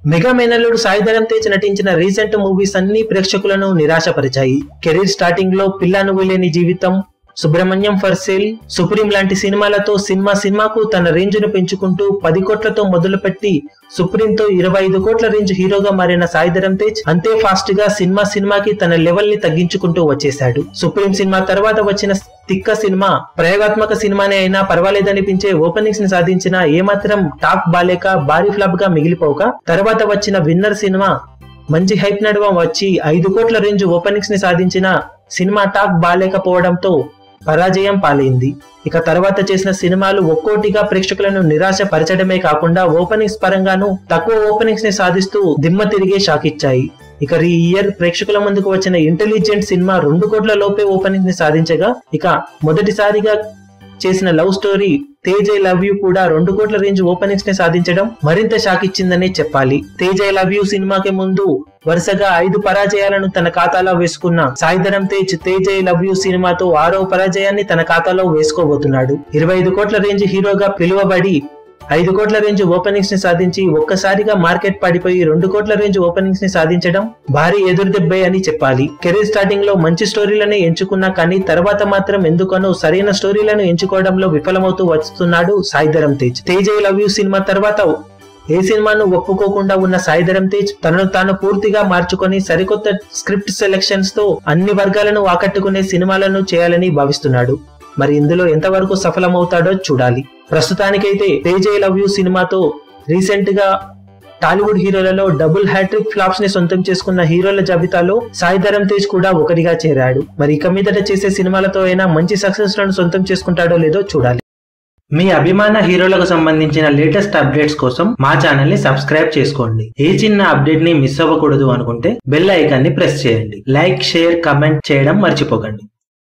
mega మేనల్లుడు సాయిధరం తేజ్ నటించిన recent movies అన్ని ప్రేక్షకులను నిరాశపరిచాయి కెరీర్ స్టార్టింగ్ లో పిల్ల నువ్వు లేని జీవితం సుబ్రహ్మణ్యం ఫర్ సేల్ సుప్రీం లాంటి సినిమాలతో సినిమా సినిమాకు తన రేంజ్ ను పెంచుకుంటూ పది కోట్లతో మొదలుపెట్టి సుప్రీం తో ఇరవై ఐదు కోట్ల రేంజ్ హీరోగా మారిన సాయిధరం తేజ్ అంతే ఫాస్ట్ గా సినిమా సినిమాకి తన లెవెల్ ని తగ్గించుకుంటూ వచ్చేశాడు సుప్రీం సినిమా తర్వాత వచ్చిన తిక్క సినిమా ప్రయోగాత్మక సినిమానే అయినా పర్వాలేదనిపించే ఓపెనింగ్స్ ని సాధించిన ఏమాత్రం టాక్ బాలేక భారీ ఫ్లాప్ గా మిగిలిపోక తర్వాత వచ్చిన విన్నర్ సినిమా మంచి హైప్ నడువ వచ్చి ఐదు కోట్ల రేంజ్ ఓపెనింగ్స్ ని సాధించిన సినిమా టాక్ బాలేకపోవడంతో పరాజయం పాలైంది ఇక తర్వాత చేసిన సినిమాలు ఒక్కోటిగా ప్రేక్షకులను నిరాశ పరచడమే కాకుండా ఓపెనింగ్స్ పరంగాను తక్కువ ఓపెనింగ్స్ ని సాధిస్తూ దిమ్మ తిరిగే షాక్ ఇచ్చాయి ఇక ఈ ఇయర్ ప్రేక్షకుల ముందుకు వచ్చిన ఇంటెలిజెంట్ సినిమా రెండు కోట్ల లోపే ఓపెనింగ్స్ ని సాధించగా ఇక మొదటిసారిగా చేసిన love story Tej I love you కూడా రెండు కోట్ల రేంజ్ ఓపెనింగ్స్ ని సాధించడం మరింత షాక్ ఇచ్చిందనే చెప్పాలి తేజ్ ఐ లవ్ యూ సినిమాకి ముందు వరుసగా ఐదు పరాజయాలను తన ఖాతాలో వేసుకున్న Saidharam Tej Tej I love you సినిమాతో ఆరో పరాజయాన్ని తన ఖాతాలో వేసుకోబోతున్నాడు ఇరవై ఐదు కోట్ల రేంజ్ హీరోగా పిలువబడి ఐదు కోట్ల రేంజ్ ఓపెనింగ్స్ ని సాధించి ఒక్కసారిగా మార్కెట్ పడిపోయి రెండు కోట్ల రేంజ్ ఓపెనింగ్స్ ని సాధించడం భారీ ఎదురుదెబ్బే అని చెప్పాలి కెరీర్ స్టార్టింగ్ లో మంచి స్టోరీలను ఎంచుకున్నా కానీ తర్వాత మాత్రం ఎందుకనో సరైన స్టోరీలను ఎంచుకోవడంలో విఫలమవుతూ వస్తున్నాడు Saidharam Tej Tej I love you cinema తర్వాత ఏ సినిమాను ఒప్పుకోకుండా ఉన్న సాయిధరం తేజ్ తనను తాను పూర్తిగా మార్చుకొని సరికొత్త స్క్రిప్ట్ సెలెక్షన్స్ తో అన్ని వర్గాలను ఆకట్టుకునే సినిమాలను చేయాలని భావిస్తున్నాడు మరి ఇందులో ఎంతవరకు సఫలమవుతాడో చూడాలి ప్రస్తుతానికైతే తేజ్ ఐ లవ్ యూ సినిమాతో రీసెంట్ గా టాలీవుడ్ హీరోలలో డబుల్ హ్యాట్రిక్ ఫ్లాప్స్ ని సొంతం చేసుకున్న హీరోల జాబితాలో సాయిధరం తేజ్ కూడా ఒకటిగా చేరాడు మరి ఇక మీదట చేసే సినిమాలతో అయినా మంచి సక్సెస్ లను సొంతం చేసుకుంటాడో లేదో చూడాలి మీ అభిమాన హీరోలకు సంబంధించిన లేటెస్ట్ అప్డేట్స్ కోసం మా ఛానల్ ని సబ్స్క్రైబ్ చేసుకోండి ఏ చిన్న అప్డేట్ ని మిస్ అవ్వకూడదు అనుకుంటే బెల్ ఐకాన్ ని ప్రెస్ చేయండి లైక్ షేర్ కమెంట్ చేయడం మర్చిపోకండి